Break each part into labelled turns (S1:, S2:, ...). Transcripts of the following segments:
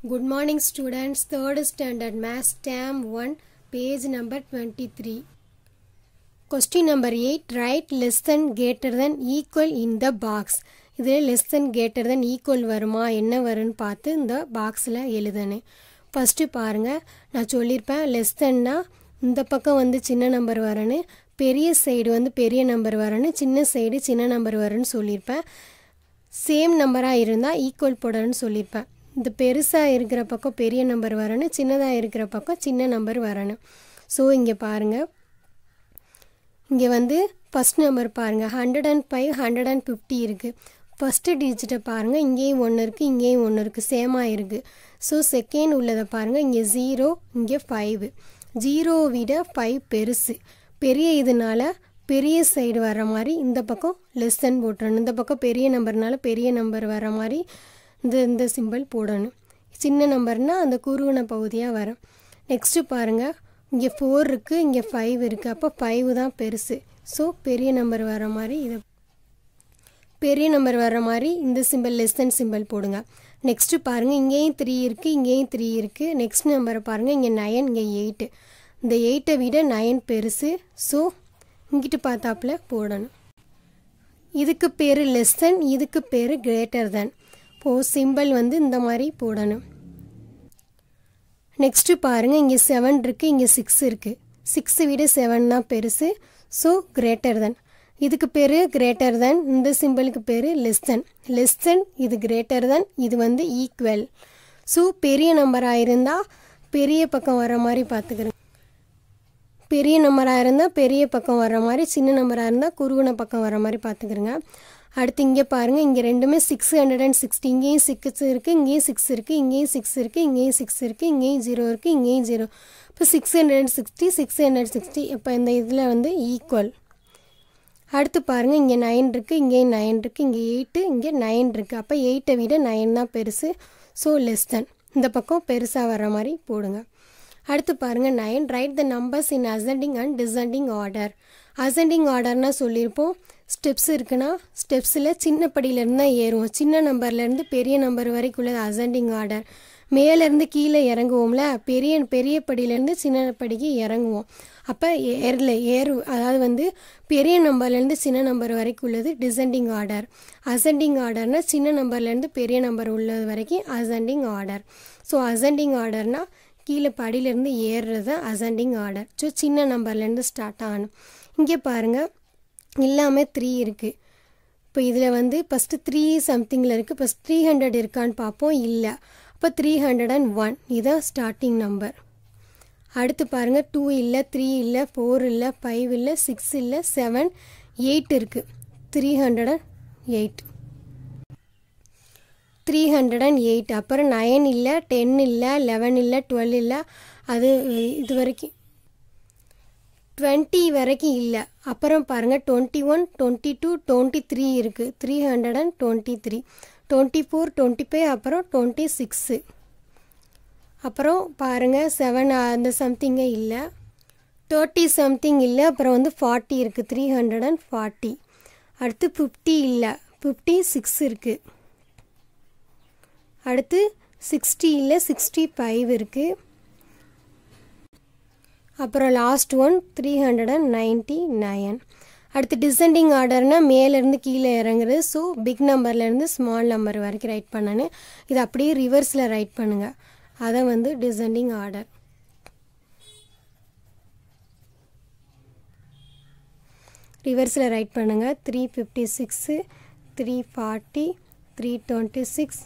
S1: Good morning students, 3rd standard maths term 1 page number 23. Question number 8 write less than greater than equal in the box. இதில் less than greater than equal வருமா என்ன வரும்னு பார்த்து இந்த பாக்ஸில் எழுதணும் first பாருங்கள் நான் சொல்லியிருப்பேன் லெஸ் தென்னா இந்த பக்கம் வந்து சின்ன நம்பர் வரணும் பெரிய சைடு வந்து பெரிய நம்பர் வரணும் சின்ன சைடு சின்ன நம்பர் வரும்னு சொல்லியிருப்பேன் சேம் நம்பராக இருந்தால் ஈக்குவல் போடணும்னு சொல்லியிருப்பேன் இந்த பெருசாக இருக்கிற பக்கம் பெரிய நம்பர் வரணும் சின்னதாக இருக்கிற பக்கம் சின்ன நம்பர் வரணும் ஸோ இங்கே பாருங்கள் இங்கே வந்து ஃபஸ்ட் நம்பர் பாருங்கள் hundred and five hundred and fifty இருக்குது ஃபஸ்ட்டு டிஜிட்டை பாருங்கள் இங்கேயும் ஒன்று இருக்குது இங்கேயும் ஒன்று இருக்குது சேமாக இருக்குது ஸோ செகண்ட் உள்ளதை பாருங்கள் இங்கே ஜீரோ இங்கே ஃபைவ் ஜீரோ விட ஃபைவ் பெருசு பெரிய இதனால பெரிய சைடு வர மாதிரி இந்த பக்கம் லெஸ் தென் போட்டுறணும் இந்த பக்கம் பெரிய நம்பர்னால பெரிய நம்பர் வர மாதிரி இந்த இந்த சிம்பிள் போடணும் சின்ன நம்பர்னால் அந்த குறுகின பகுதியாக வரும் நெக்ஸ்ட்டு பாருங்கள் இங்கே ஃபோர் இருக்குது இங்கே ஃபைவ் இருக்குது அப்போ ஃபைவ் தான் பெருசு ஸோ பெரிய நம்பர் வர மாதிரி இதை பெரிய நம்பர் வர மாதிரி இந்த சிம்பிள் லெஸ் தென் சிம்பிள் போடுங்க நெக்ஸ்ட்டு பாருங்கள் இங்கேயும் த்ரீ இருக்குது இங்கேயும் த்ரீ இருக்குது நெக்ஸ்ட் நம்பரை பாருங்கள் இங்கே நயன் இங்கே எயிட்டு இந்த எயிட்டை விட நயன் பெருசு ஸோ இங்கிட்டு பார்த்தாப்புல போடணும் இதுக்கு பேர் லெஸ் தென் இதுக்கு பேர் கிரேட்டர் தென் இப்போ சிம்பிள் வந்து இந்த மாதிரி போடணும் நெக்ஸ்ட்டு பாருங்கள் இங்கே செவன் இருக்குது இங்கே சிக்ஸ் இருக்குது சிக்ஸை விட செவன் தான் பெருசு ஸோ கிரேட்டர் தென் இதுக்கு பேர் கிரேட்டர் தென் இந்த சிம்பிளுக்கு பேர் லெஸ் தென் லெஸ் தென் இது கிரேட்டர் தென் இது வந்து ஈக்குவல் ஸோ பெரிய நம்பராக இருந்தால் பெரிய பக்கம் வர மாதிரி பார்த்துக்கிறேன் பெரிய நம்பராக இருந்தால் பெரிய பக்கம் வர மாதிரி சின்ன நம்பராக இருந்தால் குறுகுன பக்கம் வர மாதிரி பார்த்துக்கிறோங்க அடுத்து இங்கே பாருங்கள் இங்கே ரெண்டுமே சிக்ஸ் ஹண்ட்ரட் அண்ட் சிக்ஸ்டி இங்கேயும் சிக்ஸ் இருக்குது இங்கேயும் சிக்ஸ் இருக்குது இங்கேயும் சிக்ஸ் இருக்குது இங்கேயும் சிக்ஸ் இருக்குது இங்கேயும் ஜீரோ இருக்குது இங்கேயும் ஜீரோ இப்போ six hundred and sixty six hundred sixty இப்போ இந்த இதில் வந்து ஈக்குவல் அடுத்து பாருங்கள் இங்கே நைன் இருக்குது இங்கேயும் நைன் இருக்குது இங்கே எயிட்டு இங்கே நைன் இருக்குது அப்போ எயிட்டை விட நைன் தான் பெருசு ஸோ லெஸ் தென் இந்த பக்கம் பெருசாக வர மாதிரி போடுங்க அடுத்து பாருங்கள் nine write the numbers in ascending and descending order ascending ஆர்டர்னா சொல்லியிருப்போம் ஸ்டெப்ஸ் இருக்குன்னா ஸ்டெப்ஸில் சின்ன படியிலேருந்து தான் ஏறுவோம் சின்ன நம்பர்லேருந்து பெரிய நம்பர் வரைக்கும் உள்ளது அசெண்டிங் ஆர்டர் மேலேருந்து கீழே இறங்குவோம்ல பெரிய பெரிய படியிலேருந்து சின்ன படிக்கு இறங்குவோம் அப்போ ஏரில் ஏறு அதாவது வந்து பெரிய நம்பர்லேருந்து சின்ன நம்பர் வரைக்கும் உள்ளது டிசெண்டிங் ஆர்டர் அசெண்டிங் ஆர்டர்னால் சின்ன நம்பர்லேருந்து பெரிய நம்பர் உள்ளது வரைக்கும் அசெண்டிங் ஆர்டர் ஸோ அசெண்டிங் ஆர்டர்னால் கீழே படியிலேருந்து ஏறுறது தான் அசெண்டிங் ஆர்டர் ஸோ சின்ன நம்பர்லேருந்து ஸ்டார்ட் ஆகணும் இங்கே பாருங்கள் எல்லாமே த்ரீ இருக்குது இப்போ இதில் வந்து ஃபஸ்ட்டு த்ரீ சம்திங்கில் இருக்குது ஃபஸ்ட் த்ரீ ஹண்ட்ரட் இருக்கான்னு பார்ப்போம் இல்லை அப்போ த்ரீ ஹண்ட்ரட் அண்ட் ஒன் இதுதான் ஸ்டார்டிங் நம்பர் அடுத்து பாருங்கள் டூ இல்லை த்ரீ இல்லை ஃபோர் இல்லை ஃபைவ் இல்லை சிக்ஸ் இல்லை செவன் எயிட் இருக்குது three hundred and eight three hundred and eight அப்புறம் நைன் இல்லை டென் இல்லை லெவன் இல்லை டுவெல் இல்லை அது இது வரைக்கும் டுவெண்ட்டி வரைக்கும் இல்லை அப்புறம் பாருங்கள் twenty one twenty two twenty three இருக்குது three hundred and twenty three twenty four twenty five அப்புறம் டுவெண்ட்டி சிக்ஸு அப்புறம் பாருங்கள் செவன் அந்த சம்திங்கே இல்லை தேர்ட்டி சம்திங் இல்லை அப்புறம் வந்து ஃபார்ட்டி இருக்குது த்ரீ ஹண்ட்ரட் அண்ட் ஃபார்ட்டி அடுத்து ஃபிஃப்டி இல்லை ஃபிஃப்டி சிக்ஸ் இருக்குது அடுத்து சிக்ஸ்டி இல்லை சிக்ஸ்டி ஃபைவ் இருக்குது அப்புறம் last one three hundred and ninety nine அடுத்து டிசெண்டிங் ஆர்டர்னால் மேலேருந்து கீழே இறங்குறது ஸோ பிக் நம்பர்லேருந்து ஸ்மால் நம்பர் வரைக்கும் ரைட் பண்ணணும் இது அப்படியே ரிவர்ஸில் ரைட் பண்ணுங்கள் அதை வந்து டிசெண்டிங் ஆர்டர் ரிவர்ஸில் ரைட் பண்ணுங்கள் three fifty six three forty three twenty six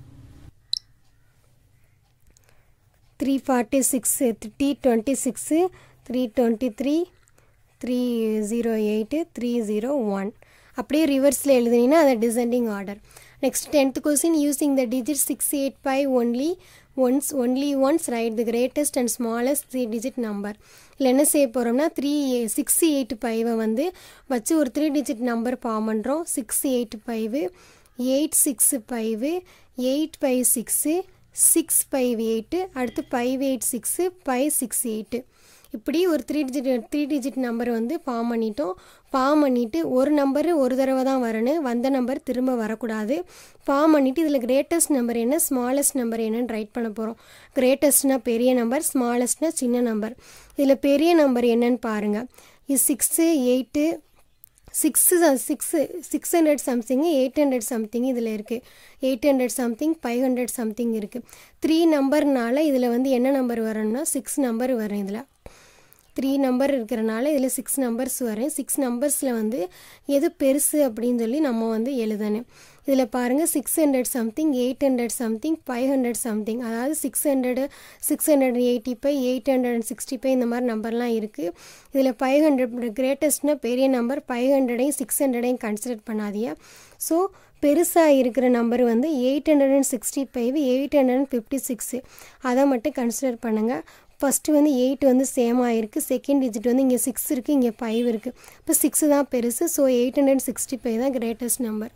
S1: three forty six three twenty six three twenty three three zero eight three zero one அப்படியே ரிவர்ஸில் எழுதுனீங்கன்னா அதை descending order next tenth question using the digit six eight five only once only once write the greatest and smallest three digit number இல்லை என்ன செய்ய போகிறோம்னா three six eight ஃபைவை வந்து வச்சு ஒரு த்ரீ டிஜிட் நம்பர் ஃபார்ம் பண்ணுறோம் six eight five eight six five eight five six six five eight அடுத்து five eight six five six eight இப்படி ஒரு three digit three digit number வந்து ஃபார்ம் பண்ணிட்டோம் ஃபார்ம் பண்ணிவிட்டு ஒரு நம்பரு ஒரு தடவை தான் வரணும் வந்த நம்பர் திரும்ப வரக்கூடாது ஃபார்ம் பண்ணிவிட்டு இதில் கிரேட்டஸ்ட் நம்பர் என்ன ஸ்மாலஸ்ட் நம்பர் என்னன்னு ரைட் பண்ண போகிறோம் கிரேட்டஸ்ட்னால் பெரிய நம்பர் ஸ்மாலஸ்ட்னால் சின்ன நம்பர் இதில் பெரிய நம்பர் என்னன்னு பாருங்கள் இது six eight six six six hundred something eight hundred something இதில் இருக்குது eight hundred something five hundred something இருக்குது த்ரீ நம்பர்னால இதில் வந்து என்ன நம்பர் வரணும்னா சிக்ஸ் நம்பர் வரும் இதில் த்ரீ நம்பர் இருக்கிறனால இதில் சிக்ஸ் நம்பர்ஸ் வரும் சிக்ஸ் நம்பர்ஸில் வந்து எது பெருசு அப்படின்னு சொல்லி நம்ம வந்து எழுதணும் இதில் பாருங்கள் six hundred something eight hundred something five hundred something அதாவது six hundred six hundred eighty five eight hundred and sixty five இந்த மாதிரி நம்பர்லாம் இருக்குது இதில் ஃபைவ் ஹண்ட்ரட் கிரேட்டஸ்ட்னா பெரிய நம்பர் ஃபைவ் ஹண்ட்ரடையும் சிக்ஸ் ஹண்ட்ரடையும் கன்சிடர் பண்ணாதீங்க ஸோ பெருசாக இருக்கிற நம்பர் வந்து eight hundred and sixty five eight hundred and fifty six அதை மட்டும் கன்சிடர் பண்ணுங்கள் ஃபஸ்ட்டு வந்து எயிட் வந்து சேம் ஆகிருக்கு செகண்ட் டிஜிட் வந்து இங்கே சிக்ஸ் இருக்குது இங்கே ஃபைவ் இருக்குது இப்போ சிக்ஸு தான் பெருசு so eight hundred sixty five தான் கிரேட்டஸ்ட் நம்பர்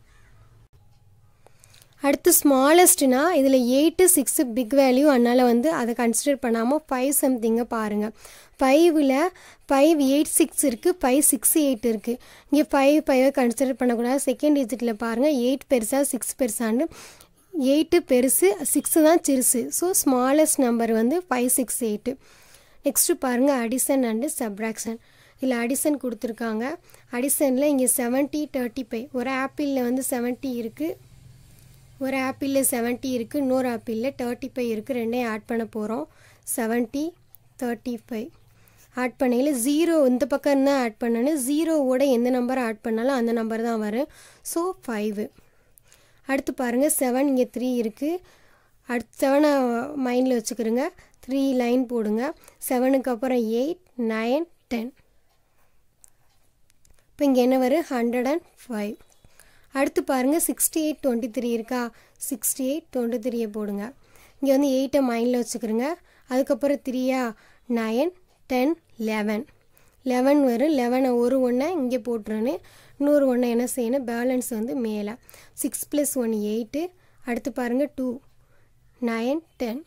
S1: அடுத்து ஸ்மாலஸ்ட்னா இதில் எயிட்டு சிக்ஸு பிக் வேல்யூ அதனால் வந்து அதை கன்சிடர் பண்ணாமல் ஃபைவ் சம்திங்கை பாருங்கள் ஃபைவ்வில் ஃபைவ் எயிட் சிக்ஸ் இருக்குது ஃபைவ் சிக்ஸ் எயிட் இருக்குது இங்கே ஃபைவ் ஃபைவை கன்சிடர் பண்ணக்கூடாது செகண்ட் டிஜிட்டில் பாருங்கள் எயிட் பெருசா சிக்ஸ் பெருசான்னு எயிட்டு பெருசு சிக்ஸு தான் சிறுசு ஸோ ஸ்மாலஸ்ட் நம்பர் வந்து ஃபைவ் சிக்ஸ் எயிட்டு நெக்ஸ்ட்டு பாருங்கள் அடிசன் அண்டு சப்ராக்ஷன் இதில் அடிசன் கொடுத்துருக்காங்க அடிசனில் இங்கே செவன்ட்டி தேர்ட்டி ஃபைவ் ஒரு ஆப்பிளில் வந்து செவன்ட்டி இருக்குது ஒரு ஆப்பிளில் செவன்ட்டி இருக்குது இன்னொரு ஆப்பிளில் தேர்ட்டி ஃபைவ் இருக்குது ரெண்டையும் ஆட் பண்ண போகிறோம் செவன்ட்டி தேர்ட்டி ஃபைவ் ஆட் பண்ணையில் ஜீரோ இந்த பக்கம் இருந்தால் ஆட் பண்ணணும் ஜீரோவோட எந்த நம்பரை ஆட் பண்ணாலும் அந்த நம்பர் தான் வரும் ஸோ ஃபைவு அடுத்து பாருங்கள் செவன் இங்கே த்ரீ இருக்குது அடுத்து செவனை மைண்டில் வச்சுக்கிறோங்க த்ரீ லைன் போடுங்க செவனுக்கு அப்புறம் எயிட் நைன் டென் இப்போ இங்கே என்ன வரும் ஹண்ட்ரட் அண்ட் ஃபைவ் அடுத்து பாருங்கள் சிக்ஸ்டி எயிட் டுவெண்ட்டி த்ரீ இருக்கா சிக்ஸ்டி எயிட் டுவெண்ட்டி த்ரீயை போடுங்க இங்கே வந்து எயிட்டை மைண்டில் வச்சுக்கிறோங்க அதுக்கப்புறம் த்ரீயா நைன் டென் லெவன் லெவன் வரும் லெவனை ஒரு ஒன்றை இங்கே போட்டுருன்னு இன்னொரு ஒன்றை என்ன செய்யணும் பேலன்ஸ் வந்து மேலே சிக்ஸ் ப்ளஸ் ஒன் எயிட்டு அடுத்து பாருங்கள் two nine ten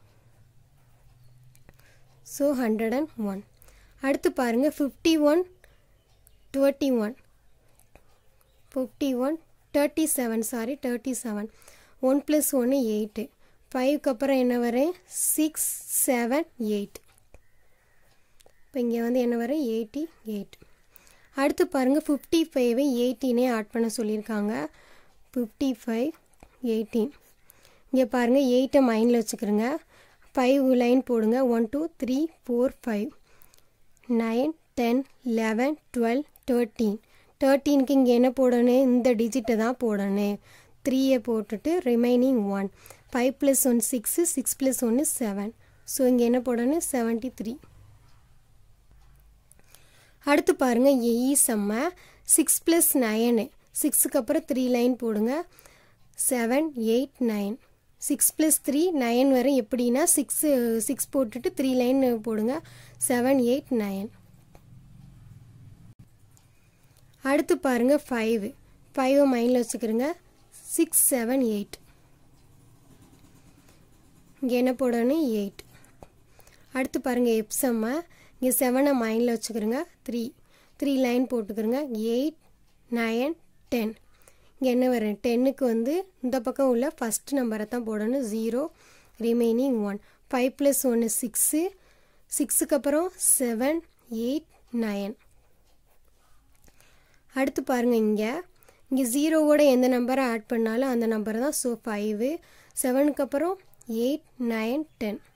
S1: so hundred and one அடுத்து பாருங்கள் fifty one twenty one fifty one thirty seven sorry thirty seven one plus ஒன்று எயிட்டு ஃபைவ்க்கு அப்புறம் என்ன வரும் சிக்ஸ் செவன் எயிட் இப்போ இங்கே வந்து என்ன வரும் எயிட்டி எயிட் அடுத்து பாருங்கள் ஃபிஃப்டி ஃபைவை எயிட்டீனே ஆட் பண்ண சொல்லியிருக்காங்க ஃபிஃப்டி ஃபைவ் எயிட்டீன் இங்கே பாருங்கள் எயிட்டை மைண்டில் வச்சுக்கிறோங்க ஃபைவ் லைன் போடுங்க one two three four five nine ten eleven twelve thirteen தேர்ட்டீனுக்கு இங்கே என்ன போடணும் இந்த டிஜிட்டை தான் போடணும் த்ரீயை போட்டுட்டு remaining one five plus one six six plus ஒன்று செவன் ஸோ இங்கே என்ன போடணும் செவன்ட்டி த்ரீ அடுத்து பாருங்கள் எய் செம்ம சிக்ஸ் ப்ளஸ் நயனு சிக்ஸுக்கு அப்புறம் த்ரீ லைன் போடுங்க seven eight nine six plus three nine வரும் எப்படின்னா சிக்ஸு சிக்ஸ் போட்டுட்டு த்ரீ லைன் போடுங்க செவன் எயிட் நைன் அடுத்து பாருங்கள் ஃபைவ் ஃபைவை மைண்டில் வச்சுக்கிறோங்க சிக்ஸ் செவன் எயிட் இங்கே என்ன போடணும் எயிட் அடுத்து பாருங்கள் எப்சம்மை இங்கே செவனை மைண்டில் வச்சுக்கிறோங்க த்ரீ த்ரீ லைன் போட்டுக்கிறோங்க எயிட் நயன் டென் இங்கே என்ன வரும் டென்னுக்கு வந்து இந்த பக்கம் உள்ள ஃபஸ்ட் நம்பரை தான் போடணும் zero remaining one five plus ஒன்று சிக்ஸு சிக்ஸுக்கு அப்புறம் செவன் எயிட் நயன் அடுத்து பாருங்கள் இங்கே இங்கே ஜீரோவோட எந்த நம்பரை ஆட் பண்ணாலும் அந்த நம்பர் தான் ஸோ ஃபைவு செவனுக்கு அப்புறம் எயிட் நைன் டென்